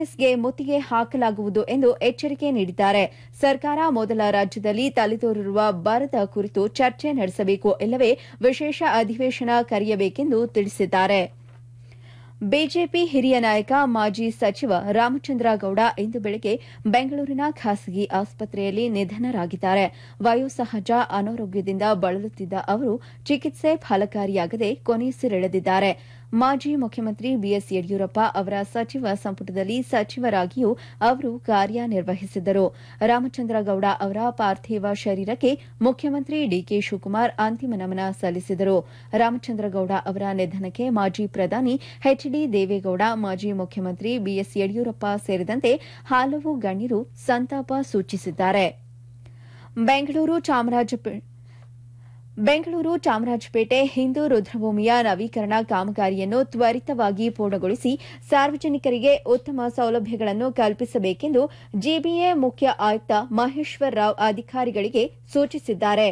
ಕಾಂಗ್ರೆಸ್ಗೆ ಮುತ್ತಿಗೆ ಹಾಕಲಾಗುವುದು ಎಂದು ಎಚ್ಚರಿಕೆ ನೀಡಿದ್ದಾರೆ ಸರ್ಕಾರ ಮೊದಲ ರಾಜ್ಯದಲ್ಲಿ ತಲೆದೋರಿರುವ ಬರದ ಕುರಿತು ಚರ್ಚೆ ನಡೆಸಬೇಕು ಇಲ್ಲವೇ ವಿಶೇಷ ಅಧಿವೇಶನ ಕರೆಯಬೇಕೆಂದು ತಿಳಿಸಿದ್ದಾರೆ ಬಿಜೆಪಿ ಹಿರಿಯ ನಾಯಕ ಮಾಜಿ ಸಚಿವ ರಾಮಚಂದ್ರ ಗೌಡ ಇಂದು ಬೆಳಗ್ಗೆ ಬೆಂಗಳೂರಿನ ಖಾಸಗಿ ಆಸ್ಪತ್ರೆಯಲ್ಲಿ ನಿಧನರಾಗಿದ್ದಾರೆ ವಯೋಸಹಜ ಅನಾರೋಗ್ಯದಿಂದ ಬಳಲುತ್ತಿದ್ದ ಅವರು ಚಿಕಿತ್ಸೆ ಫಲಕಾರಿಯಾಗದೆ ಕೊನೆಯುಸಿರೆಳೆದಿದ್ದಾರೆ ಮಾಜಿ ಮುಖ್ಯಮಂತ್ರಿ ಬಿಎಸ್ ಯಡಿಯೂರಪ್ಪ ಅವರ ಸಚಿವ ಸಂಪುಟದಲ್ಲಿ ಸಚಿವರಾಗಿಯೂ ಅವರು ಕಾರ್ಯನಿರ್ವಹಿಸಿದ್ದರು ರಾಮಚಂದ್ರ ಗೌಡ ಅವರ ಪಾರ್ಥಿವ ಶರೀರಕ್ಕೆ ಮುಖ್ಯಮಂತ್ರಿ ಡಿಕೆ ಶಿವಕುಮಾರ್ ಅಂತಿಮ ನಮನ ಸಲ್ಲಿಸಿದರು ರಾಮಚಂದ್ರ ಗೌಡ ಅವರ ನಿಧನಕ್ಕೆ ಮಾಜಿ ಪ್ರಧಾನಿ ಎಚ್ಡಿ ದೇವೇಗೌಡ ಮಾಜಿ ಮುಖ್ಯಮಂತ್ರಿ ಬಿಎಸ್ ಯಡಿಯೂರಪ್ಪ ಸೇರಿದಂತೆ ಹಲವು ಗಣ್ಯರು ಸಂತಾಪ ಸೂಚಿಸಿದ್ದಾರೆ ಬೆಂಗಳೂರು ಚಾಮರಾಜಪೇಟೆ ಬೆಂಗಳೂರು ಚಾಮರಾಜಪೇಟೆ ಹಿಂದೂ ರುದ್ರಭೂಮಿಯ ನವೀಕರಣ ಕಾಮಗಾರಿಯನ್ನು ತ್ವರಿತವಾಗಿ ಪೂರ್ಣಗೊಳಿಸಿ ಸಾರ್ವಜನಿಕರಿಗೆ ಉತ್ತಮ ಸೌಲಭ್ಯಗಳನ್ನು ಕಲ್ಪಿಸಬೇಕೆಂದು ಜಿಬಿಎ ಮುಖ್ಯ ಆಯುಕ್ತ ಮಹೇಶ್ವರ್ ರಾವ್ ಅಧಿಕಾರಿಗಳಿಗೆ ಸೂಚಿಸಿದ್ದಾರೆ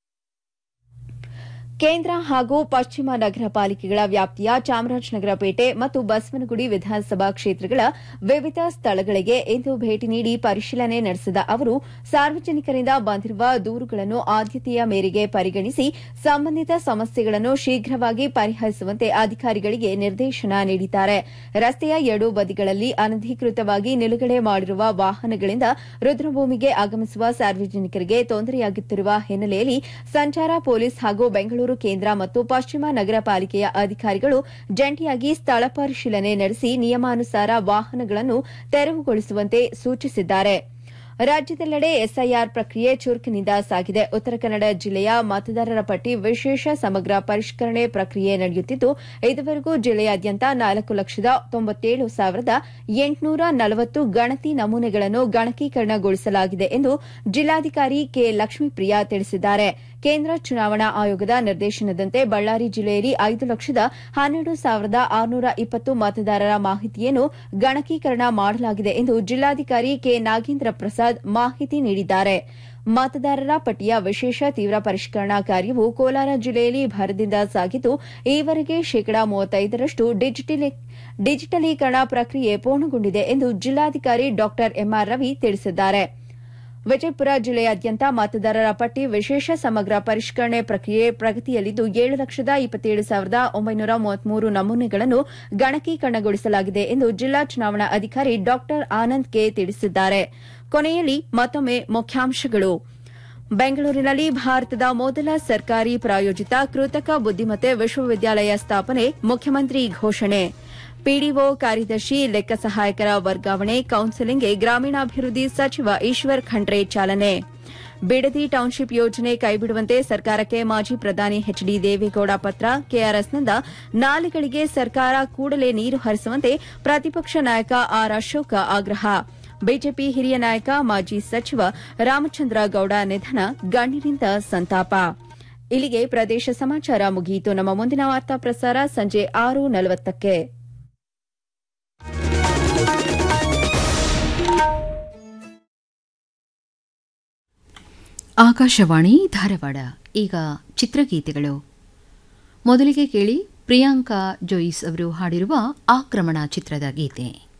ಕೇಂದ್ರ ಹಾಗೂ ಪಶ್ಚಿಮ ನಗರ ಪಾಲಿಕೆಗಳ ವ್ಯಾಪ್ತಿಯ ಚಾಮರಾಜನಗರ ಪೇಟೆ ಮತ್ತು ಬಸವನಗುಡಿ ವಿಧಾನಸಭಾ ಕ್ಷೇತ್ರಗಳ ವಿವಿಧ ಸ್ಥಳಗಳಿಗೆ ಇಂದು ಭೇಟಿ ನೀಡಿ ಪರಿಶೀಲನೆ ನಡೆಸಿದ ಅವರು ಸಾರ್ವಜನಿಕರಿಂದ ಬಂದಿರುವ ದೂರುಗಳನ್ನು ಆದ್ಯತೆಯ ಮೇರೆಗೆ ಪರಿಗಣಿಸಿ ಸಂಬಂಧಿತ ಸಮಸ್ಯೆಗಳನ್ನು ಶೀಘ್ರವಾಗಿ ಪರಿಹರಿಸುವಂತೆ ಅಧಿಕಾರಿಗಳಿಗೆ ನಿರ್ದೇಶನ ನೀಡಿದ್ದಾರೆ ರಸ್ತೆಯ ಎರಡೂ ಬದಿಗಳಲ್ಲಿ ಅನಧಿಕೃತವಾಗಿ ನಿಲುಗಡೆ ಮಾಡಿರುವ ವಾಹನಗಳಿಂದ ರುದ್ರಭೂಮಿಗೆ ಆಗಮಿಸುವ ಸಾರ್ವಜನಿಕರಿಗೆ ತೊಂದರೆಯಾಗುತ್ತಿರುವ ಹಿನ್ನೆಲೆಯಲ್ಲಿ ಸಂಚಾರ ಪೊಲೀಸ್ ಹಾಗೂ ಬೆಂಗಳೂರು ಕೇಂದ್ರ ಮತ್ತು ಪಶ್ಚಿಮ ನಗರ ಪಾಲಿಕೆಯ ಅಧಿಕಾರಿಗಳು ಜಂಟಿಯಾಗಿ ಸ್ಥಳ ಪರಿಶೀಲನೆ ನಡೆಸಿ ನಿಯಮಾನುಸಾರ ವಾಹನಗಳನ್ನು ತೆರವುಗೊಳಿಸುವಂತೆ ಸೂಚಿಸಿದ್ದಾರೆ ರಾಜ್ಯದೆಲ್ಲೆಡೆ ಎಸ್ಐಆರ್ ಪ್ರಕ್ರಿಯೆ ಚುರುಕಿನಿಂದ ಸಾಗಿದೆ ಉತ್ತರ ಕನ್ನಡ ಜಿಲ್ಲೆಯ ಮತದಾರರ ಪಟ್ಟಿ ವಿಶೇಷ ಸಮಗ್ರ ಪರಿಷ್ಕರಣೆ ಪ್ರಕ್ರಿಯೆ ನಡೆಯುತ್ತಿದ್ದು ಇದುವರೆಗೂ ಜಿಲ್ಲೆಯಾದ್ಯಂತ ನಾಲ್ಕು ಲಕ್ಷದ ತೊಂಬತ್ತೇಳು ಸಾವಿರದ ಎಂಟುನೂರ ನಲವತ್ತು ಗಣತಿ ನಮೂನೆಗಳನ್ನು ಗಣಕೀಕರಣಗೊಳಿಸಲಾಗಿದೆ ಎಂದು ಜಿಲ್ಲಾಧಿಕಾರಿ ಕೆ ಲಕ್ಷ್ಮೀಪ್ರಿಯಾ ತಿಳಿಸಿದ್ದಾರೆ ಕೇಂದ್ರ ಚುನಾವಣಾ ಆಯೋಗದ ನಿರ್ದೇಶನದಂತೆ ಬಳ್ಳಾರಿ ಜಿಲ್ಲೆಯಲ್ಲಿ ಐದು ಲಕ್ಷದ ಹನ್ನೆರಡು ಸಾವಿರದ ಆರುನೂರ ಇಪ್ಪತ್ತು ಮತದಾರರ ಮಾಹಿತಿಯನ್ನು ಗಣಕೀಕರಣ ಮಾಡಲಾಗಿದೆ ಎಂದು ಜಿಲ್ಲಾಧಿಕಾರಿ ಕೆ ನಾಗೇಂದ್ರ ಪ್ರಸಾದ್ ಮಾಹಿತಿ ನೀಡಿದ್ದಾರೆ ಮತದಾರರ ಪಟ್ಟಿಯ ವಿಶೇಷ ತೀವ್ರ ಪರಿಷ್ಕರಣಾ ಕಾರ್ಯವು ಕೋಲಾರ ಜಿಲ್ಲೆಯಲ್ಲಿ ಭರದಿಂದ ಸಾಗಿದ್ದು ಈವರೆಗೆ ಶೇಕಡಾ ಮೂವತ್ತೈದರಷ್ಟು ಡಿಜಿಟಲೀಕರಣ ಪ್ರಕ್ರಿಯೆ ಪೂರ್ಣಗೊಂಡಿದೆ ಎಂದು ಜಿಲ್ಲಾಧಿಕಾರಿ ಡಾ ಎಂಆರ್ ರವಿ ತಿಳಿಸಿದ್ದಾರೆ ವಿಜಯಪುರ ಜಿಲ್ಲೆಯಾದ್ಯಂತ ಮತದಾರರ ಪಟ್ಟಿ ವಿಶೇಷ ಸಮಗ್ರ ಪರಿಷ್ಕರಣೆ ಪ್ರಕ್ರಿಯೆ ಪ್ರಗತಿಯಲ್ಲಿದ್ದು ಏಳು ಲಕ್ಷದ ಇಪ್ಪತ್ತೇಳು ಸಾವಿರದ ಒಂಬೈನೂರ ಮೂವತ್ಮೂರು ನಮೂನೆಗಳನ್ನು ಗಣಕೀಕರಣಗೊಳಿಸಲಾಗಿದೆ ಎಂದು ಜಿಲ್ಲಾ ಚುನಾವಣಾ ಅಧಿಕಾರಿ ಡಾ ಆನಂದ್ ಕೆ ತಿಳಿಸಿದ್ದಾರೆ ಕೊನೆಯಲ್ಲಿ ಮತ್ತೊಮ್ಮೆ ಮುಖ್ಯಾಂಶಗಳು ಬೆಂಗಳೂರಿನಲ್ಲಿ ಭಾರತದ ಮೊದಲ ಸರ್ಕಾರಿ ಪ್ರಾಯೋಜಿತ ಕೃತಕ ಬುದ್ದಿಮತ್ತೆ ವಿಶ್ವವಿದ್ಯಾಲಯ ಸ್ಥಾಪನೆ ಮುಖ್ಯಮಂತ್ರಿ ಘೋಷಣೆ ಪಿಡಿಒ ಕಾರ್ಯದರ್ಶಿ ಲೆಕ್ಕ ಸಹಾಯಕರ ವರ್ಗಾವಣೆ ಕೌನ್ಸೆಲಿಂಗ್ಗೆ ಗ್ರಾಮೀಣಾಭಿವೃದ್ಧಿ ಸಚಿವ ಈಶ್ವರ್ ಖಂಡ್ರೆ ಚಾಲನೆ ಬಿಡದಿ ಟೌನ್ಶಿಪ್ ಯೋಜನೆ ಕೈಬಿಡುವಂತೆ ಸರ್ಕಾರಕ್ಕೆ ಮಾಜಿ ಪ್ರಧಾನಿ ಎಚ್ಡಿ ದೇವೇಗೌಡ ಪತ್ರ ಕೆಆರ್ಎಸ್ನಿಂದ ನಾಲೆಗಳಿಗೆ ಸರ್ಕಾರ ಕೂಡಲೇ ನೀರು ಹರಿಸುವಂತೆ ಪ್ರತಿಪಕ್ಷ ನಾಯಕ ಆರ್ ಅಶೋಕ ಆಗ್ರಹ ಬಿಜೆಪಿ ಹಿರಿಯ ನಾಯಕ ಮಾಜಿ ಸಚಿವ ರಾಮಚಂದ್ರ ಗೌಡ ನಿಧನ ಗಣ್ಯರಿಂದ ಸಂತಾಪ ಇಲ್ಲಿಗೆ ಪ್ರದೇಶ ಸಮಾಚಾರ ಮುಗಿಯಿತು ನಮ್ಮ ಮುಂದಿನ ವಾರ್ತಾ ಪ್ರಸಾರ ಸಂಜೆ ಆರು ನಲವತ್ತಕ್ಕೆ ಆಕಾಶವಾಣಿ ಧಾರವಾಡ ಈಗ ಚಿತ್ರಗೀತೆಗಳು ಮೊದಲಿಗೆ ಕೇಳಿ ಪ್ರಿಯಾಂಕಾ ಜೋಯಿಸ್ ಅವರು ಹಾಡಿರುವ ಆಕ್ರಮಣ ಚಿತ್ರದ ಗೀತೆ